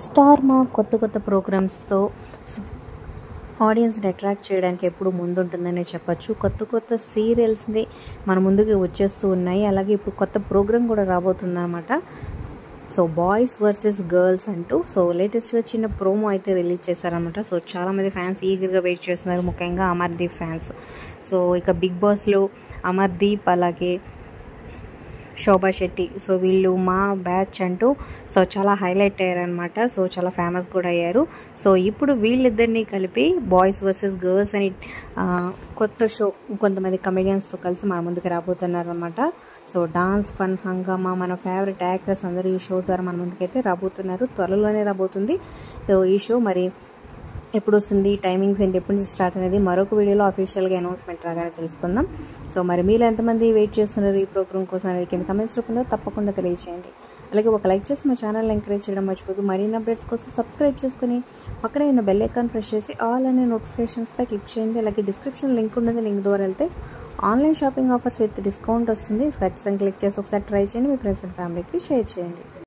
star మా కొత్త కొత్త ప్రోగ్రామ్స్తో ఆడియన్స్ని అట్రాక్ట్ చేయడానికి ఎప్పుడు ముందుంటుందనే చెప్పొచ్చు కొత్త కొత్త సీరియల్స్ని మన ముందుకు వచ్చేస్తూ ఉన్నాయి అలాగే ఇప్పుడు కొత్త ప్రోగ్రామ్ కూడా రాబోతుందన్నమాట సో బాయ్స్ వర్సెస్ గర్ల్స్ అంటూ సో లేటెస్ట్గా చిన్న ప్రోమో అయితే రిలీజ్ చేశారనమాట సో చాలామంది ఫ్యాన్స్ ఈగర్గా వెయిట్ చేస్తున్నారు ముఖ్యంగా అమర్దీప్ ఫ్యాన్స్ సో ఇక బిగ్ బాస్లో అమర్దీప్ అలాగే శోభా శెట్టి సో వీళ్ళు మా బ్యాచ్ అంటూ సో చాలా హైలైట్ అయ్యారనమాట సో చాలా ఫేమస్ కూడా అయ్యారు సో ఇప్పుడు వీళ్ళిద్దరిని కలిపి బాయ్స్ వర్సెస్ గర్ల్స్ అని ఆ, కొత్త షో కొంతమంది కమెడియన్స్తో కలిసి మన ముందుకు రాబోతున్నారనమాట సో డాన్స్ ఫన్ హంగామా మన ఫేవరెట్ యాక్టర్స్ అందరూ ఈ షో ద్వారా మన ముందుకైతే రాబోతున్నారు త్వరలోనే రాబోతుంది సో ఈ షో మరి ఎప్పుడు వస్తుంది టైమింగ్స్ ఏంటి ఎప్పటి నుంచి స్టార్ట్ అనేది మరొక వీడియోలో అఫీషియల్గా అనౌన్స్మెంట్ రాగానే తెలుసుకుందాం సో మరి మీరు ఎంతమంది వెయిట్ చేస్తున్నారు ఈ ప్రోగ్రామ్ కోసం అనేది కింద కమెంట్స్ రూపంలో తప్పకుండా తెలియజేయండి అలాగే ఒక లైక్ చేసి మా ఛానల్ ఎంకరేజ్ చేయడం మర్చిపోదు మరిన్ని అప్డేట్స్ కోసం సబ్స్క్రైబ్ చేసుకుని పక్కనే ఉన్న బెల్ ఐకాన్ ప్రెస్ చేసి ఆల్ అనే నోటిఫికేషన్స్పై క్లిక్ చేయండి అలాగే డిస్క్రిప్షన్ లింక్ ఉంటుంది లింక్ ద్వారా వెళ్తే online shopping offers with discount వస్తుంది ఖచ్చితంగా క్లిక్ చేసి ఒకసారి ట్రై చేయండి మీ ఫ్రెండ్స్ అండ్ ఫ్యామిలీకి షేర్ చేయండి